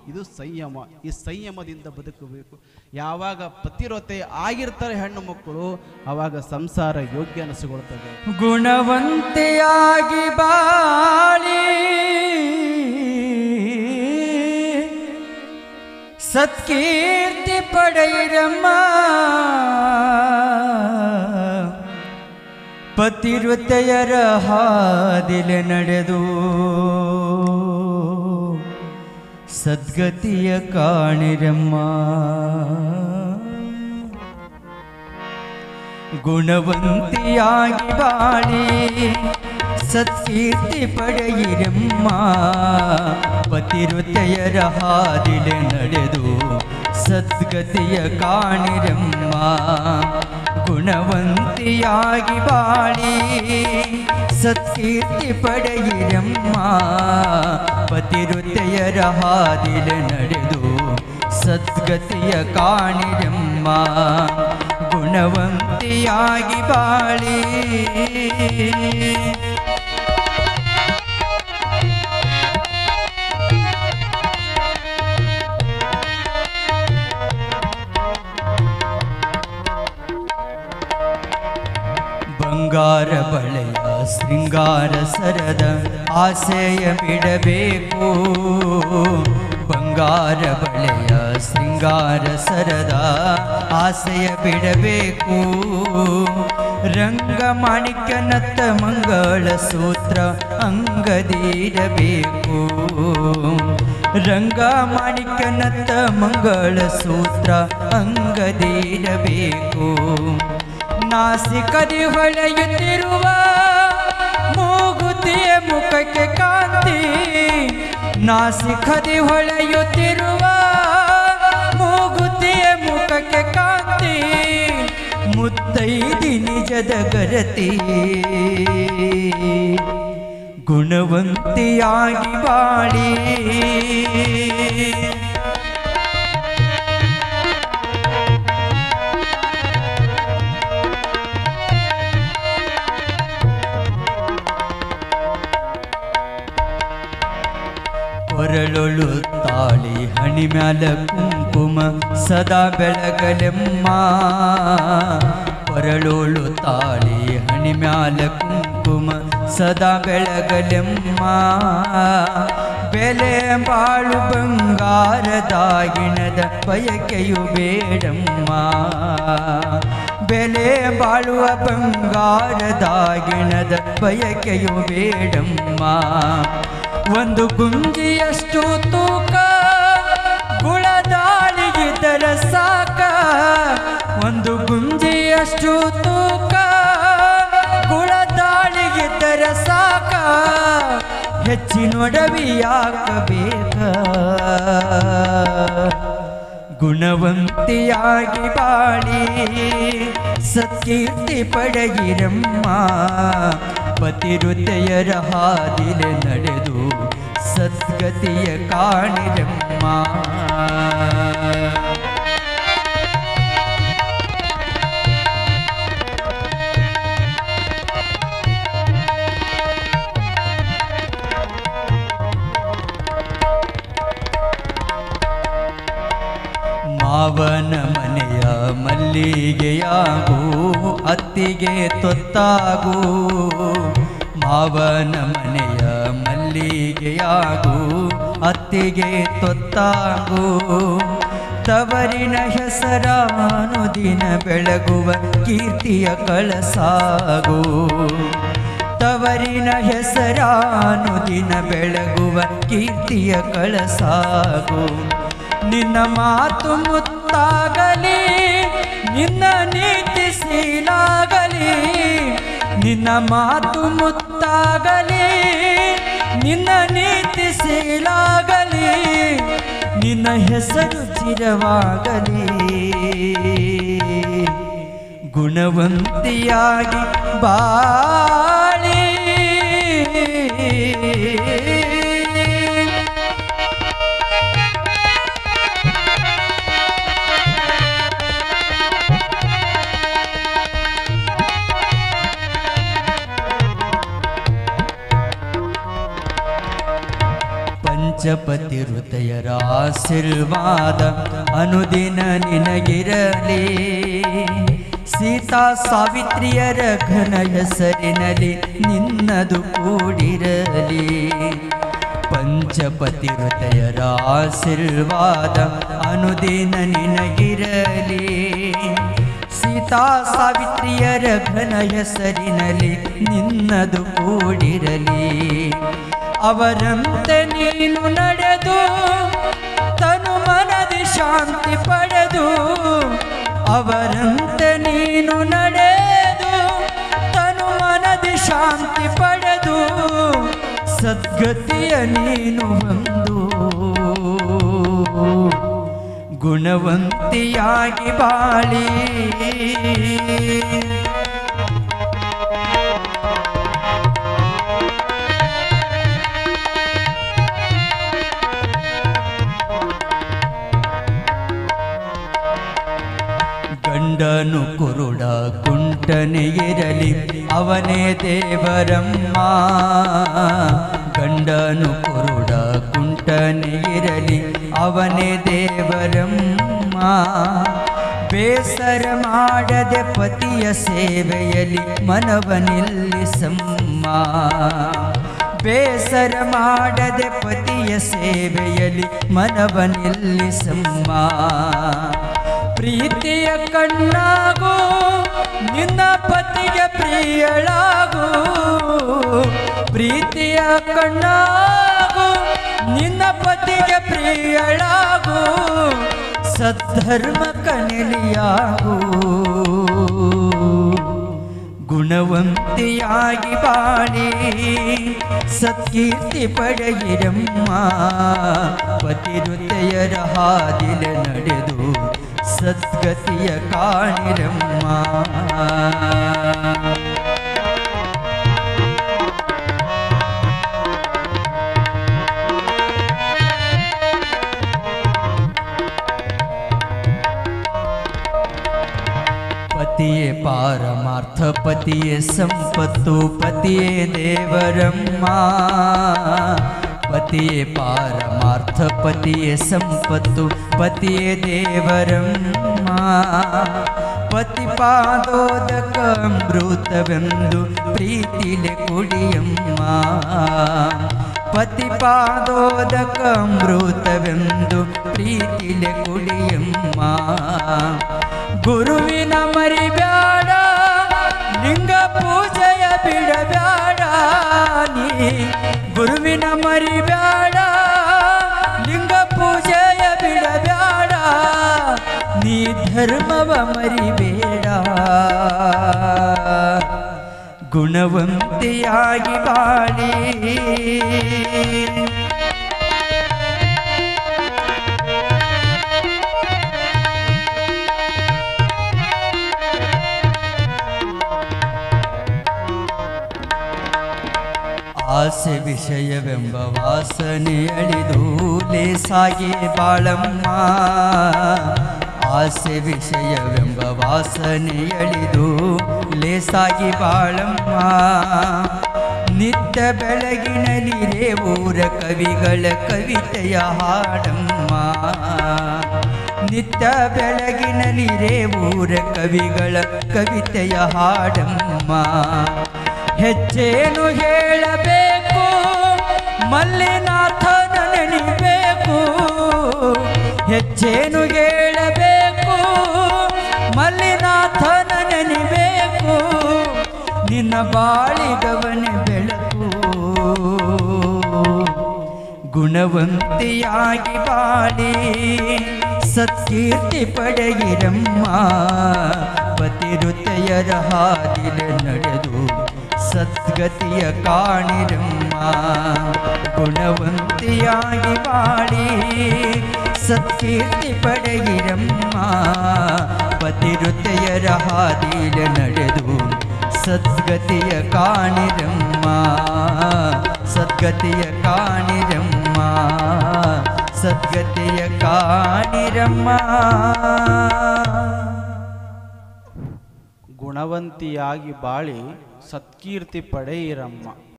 ಇದು ಸಂಯಮ ಈ ಸಂಯಮದಿಂದ ಬದುಕಬೇಕು ಯಾವಾಗ ಪತಿರೋತೆ ಆಗಿರ್ತಾರೆ ಹೆಣ್ಣು ಮಕ್ಕಳು ಆವಾಗ ಸಂಸಾರ ಯೋಗ್ಯ ಅನಿಸಿಕೊಳ್ತದೆ ಗುಣವಂತೆಯಾಗಿ ಬಾಳಿ ಸತ್ಕೀರ್ತಿ ಪಡೆಯಿರಮ್ಮ ಪತಿರುತೆಯರ ಹಾದಿಲೆ ನಡೆದು ಸದ್ಗತಿಯ ಕಾಣಿರಮ್ಮ ಗುಣವಂತಿಯಾಗಿ ಬಾಳಿ ಸತ್ಕೀರ್ತಿ ಪಡೆಯಿರಮ್ಮ ಪತಿರುತೆಯರ ಹಾದಿಲೆ ನಡೆದು ಸದ್ಗತಿಯ ಕಾಣಿರಮ್ಮ ಗುಣವಂತಿಯಾಗಿ ಬಾಳಿ ಸತ್ಕೀರ್ತಿ ಪಡೆಯಿರಮ್ಮ ಪತಿರುತೆಯರ ಹಾದಿಲೆ ನಡೆದು ಸದ್ಗತಿಯ ಕಾಣಿರಮ್ಮ ಗುಣವಂತಿಯಾಗಿ ಬಾಳಿ ಬಂಗಾರ ಬಳೆಯ ಶೃಂಗಾರ ಸರದ ಆಸೆಯ ಬಿಡಬೇಕು ಬಂಗಾರ ಬಳೆಯ ಶೃಂಗಾರ ಸರದ ಆಸೆಯ ಬಿಡಬೇಕು ರಂಗ ಮಾಣಿಕ್ಯನತ್ತ ಮಂಗಳ ಸೂತ್ರ ಅಂಗದಿರಬೇಕು ರಂಗ ಮಾಣಿಕ್ಯನತ್ತ ಮಂಗಳ ಸೂತ್ರ ಅಂಗದಿರಬೇಕು ನಾಸಿಕದಿ ಹೊಳೆಯುತ್ತಿರುವ ಮೂಗುತಿಯ ಮುಖಕ್ಕೆ ಕಾಂತಿ ನಾಸಿಕದಿ ಹೊಳೆಯುತ್ತಿರುವ ಮೂಗುತಿಯ ಮುಖಕ್ಕೆ ಕಾಂತಿ ಮುತ್ತೈದಿ ನಿಜದ ಗರತಿ ಗುಣವಂತಿಯಾಗಿ ಬಾಳಿ ಕೊರಳೊಳು ತಾಳಿ ಹಣಿ ಮ್ಯಾಲ ಕುಂಕುಮ ಸದಾ ಬೆಳಗಲೆಮ್ಮ ಕೊರಳೊಳು ತಾಳಿ ಹಣಿ ಮ್ಯಾಲ ಕುಂಕುಮ ಸದಾ ಬೆಳಗಲೆಮ್ಮ ಬೆಲೆ ಬಾಳು ಬಂಗಾರದಾಗಿಣದ ಬಯಕೆಯು ಬೇಡಮ್ಮ ಬೆಲೆ ಬಾಳುವ ಬಂಗಾರದಾಗಿಣದ ಬಯಕೆಯು ಬೇಡಮ್ಮ ಒಂದು ಗುಂಜಿಯಷ್ಟು ತೂಕ ಗುಳದಾಳಿಗಿದ್ದರ ಸಾಕ ಒಂದು ಗುಂಜಿಯಷ್ಟು ತೂಕ ಗುಳದಾಳಿಗಿದ್ದರ ಸಾಕ ಹೆಚ್ಚಿನೊಡವಿ ಯಾಕಬೇಕ ಗುಣವಂತಿಯಾಗಿ ಬಾಳಿ ಸತ್ಕೀರ್ತಿ ಪಡೆಯಿರಮ್ಮ ಪತಿರುತೆಯರ ಹಾದಿಲೆ ನಡೆದು ಸದ್ಗತಿಯ ಕಾಣಿರಮ್ಮ ಮಾವನ ಮನೆಯ ಮಲ್ಲಿಗೆಯಾಗು ಅತ್ತಿಗೆ ತೊತ್ತಾಗು ಮಾವನ ಮನೆಯ ಮಲ್ಲಿಗೆಯಾಗು ಅತ್ತಿಗೆ ತೊತ್ತಾಗು ತವರಿನ ಹೆಸರಾನು ದಿನ ಬೆಳಗುವ ಕೀರ್ತಿಯ ಕಳಸಾಗು ತವರಿನ ಹೆಸರಾನು ದಿನ ಬೆಳಗುವ ಕೀರ್ತಿಯ ಕಳಸಾಗು ನಿನ್ನ ಮಾತು ಮುತ್ತಾಗಲಿ ನಿನ್ನ ನೀತಿ ಶೀಲಾಗಲಿ ನಿನ್ನ ಮಾತು ಮುತ್ತಾಗಲಿ ನಿನ್ನ ನೀತಿ ಶೀಲಾಗಲಿ ನಿನ್ನ ಹೆಸರು ಚಿರವಾಗಲಿ ಗುಣವಂತಿಯಾಗಿ ಬಾಳಿ ಪಂಚಪತಿ ಹೃದಯರ ಆಶೀರ್ವಾದ ಅನುದಿನ ನಿನಗಿರಲಿ ಸೀತಾ ಸಾವಿತ್ರಿಯರ ಘನ ಹೆಸರಿನಲ್ಲಿ ನಿನ್ನದು ಕೂಡಿರಲಿ ಪಂಚಪತಿ ಹೃದಯರ ಆಶೀರ್ವಾದ ಅನುದಿನ ನಿನಗಿರಲಿ ಸೀತಾ ಸಾವಿತ್ರಿಯರ ಘನ ಹೆಸರಿನಲ್ಲಿ ನಿನ್ನದು ಕೂಡಿರಲಿ ಅವರಂತೆ ನೀನು ನಡೆದು ತನು ಮನದಿ ಶಾಂತಿ ಪಡೆದು ಅವರಂತೆ ನೀನು ನಡೆದು ತನು ಮನದಿ ಶಾಂತಿ ಪಡೆದು ಸದ್ಗತಿಯ ನೀನು ಒಂದು ಗುಣವಂತಿಯಾಗಿ ಬಾಳಿ ಗಂಡನು ಕುರುಡ ಕುಂಟನೆ ಇರಲಿ ಅವನೇ ದೇವರಮ್ಮ ಗಂಡನು ಕುರುಡ ಕುಂಟನೆ ಇರಲಿ ಅವನೇ ದೇವರಮ್ಮ ಬೇಸರ ಮಾಡದೆ ಪತಿಯ ಸೇವೆಯಲ್ಲಿ ಮನವ ನಿಲ್ಲಿಸಮ್ಮ ಬೇಸರ ಮಾಡದೆ ಪತಿಯ ಸೇವೆಯಲ್ಲಿ ಮನವ ನಿಲ್ಲಿಸಮ್ಮ ಪ್ರೀತಿಯ ಕಣ್ಣಾಗು ನಿನ್ನ ಪತಿಗೆ ಪ್ರಿಯಳಾಗು ಪ್ರೀತಿಯ ಕಣ್ಣಾಗು ನಿನ್ನ ಪತಿಗೆ ಪ್ರಿಯಳಾಗು ಸದ್ಧರ್ಮ ಕನೆಲಿಯಾಗು ಗುಣವಂತಿಯಾಗಿ ಬಾಳಿ ಸತ್ಕೀರ್ತಿ ಪಡೆಯಿರಮ್ಮ ಪತಿರುತೆಯರ ಹಾದಿಲ ನಡೆದು ಸದ್ಗತಿಯ ಕಾಣಿರಮ್ಮ ಪತಿಯೇ ಪಾರಮಾರ್ಥ ಪತಿಯೇ ಸಂಪತ್ತು ಪತಿಯೇ ದೇವರಮ್ಮ ಪತಿಯೇ ಪಾರಮಾರ್ಥ ಪತಿಯೇ ಸಂಪತ್ತು ಪತಿಯೇ ದೇವರಮ್ಮ ಪತಿ ಪಾದೋದಕ ಅಮೃತವೆಂದು ಪ್ರೀತಿಲೆ ಕುಡಿಯಮ್ಮ ಪತಿ ಪಾದೋದಕ ಅಮೃತವೆಂದು ಪ್ರೀತಿಲೆ ಕುಡಿಯಮ್ಮ ಗುರುವಿನ ಮರಿಬ್ಯಾಡ ಲಿಂಗ ಪೂಜೆಯ ಬಿಡಬ್ಯಾಡ ನೀ ಗುರುವಿನ ಮರಿಬ್ಯಾಡ ಲಿಂಗ ಪೂಜೆಯ ಬಿಡಬ್ಯಾಡ ನೀ ಧರ್ಮವ ಮರಿಬೇಡ ಗುಣವಂತಿಯಾಗಿ ಬಾಳಿ ಆಸೆ ವಿಷಯವೆಂಬ ವಾಸನೆ ಅಳಿದು ಲೇಸಾಗಿ ಬಾಳಮ್ಮ ಆಸೆ ವಿಷಯವೆಂಬ ವಾಸನೆ ಅಳಿದು ಲೇಸಾಗಿ ಬಾಳಮ್ಮ ನಿತ್ಯ ಬೆಳಗಿನಲ್ಲಿ ರೇವೂರ ಕವಿಗಳ ಕವಿತೆಯ ಹಾಡಮ್ಮ ನಿತ್ಯ ಬೆಳಗಿನಲ್ಲಿ ರೇವೂರ ಕವಿಗಳ ಕವಿತೆಯ ಹಾಡಮ್ಮ ಹೆಜ್ಜೇನು ಹೇಳಬೇಕು ಮಲ್ಲಿನಾಥನ ನೆನಿಬೇಕು ಹೆಜ್ಜೇನು ಹೇಳಬೇಕು ಮಲ್ಲಿನಾಥನ ನೆನಿಬೇಕು ನಿನ್ನ ಬಾಳಿಗವನೆ ಬೆಳಕು ಗುಣವಂತಿಯಾಗಿ ಬಾಳಿ ಸತ್ಕೀರ್ತಿ ಪಡೆಯಿರಮ್ಮ ಪತಿರುತೆಯರ ಹಾದಿಲ ನಡೆದು ಸದ್ಗತಿಯ ಕಾಣಿರಮ್ಮ ಗುಣವಂತಿಯಾಗಿ ಬಾಳಿ ಸತ್ಕೀರ್ತಿ ಪಡೆಯಿರಮ್ಮ ಪತಿರುತೆಯರ ಹಾದಿಲ ನಡೆದು ಸದ್ಗತಿಯ ಕಾಣಿರಮ್ಮ ಸದ್ಗತಿಯ ಕಾಣಿರಮ್ಮ ಸದ್ಗತಿಯ ಕಾಣಿರಮ್ಮ ಗುಣವಂತಿಯಾಗಿ ಬಾಳಿ ಸತ್ಕೀರ್ತಿ ಪಡೆಯಿರಮ್ಮ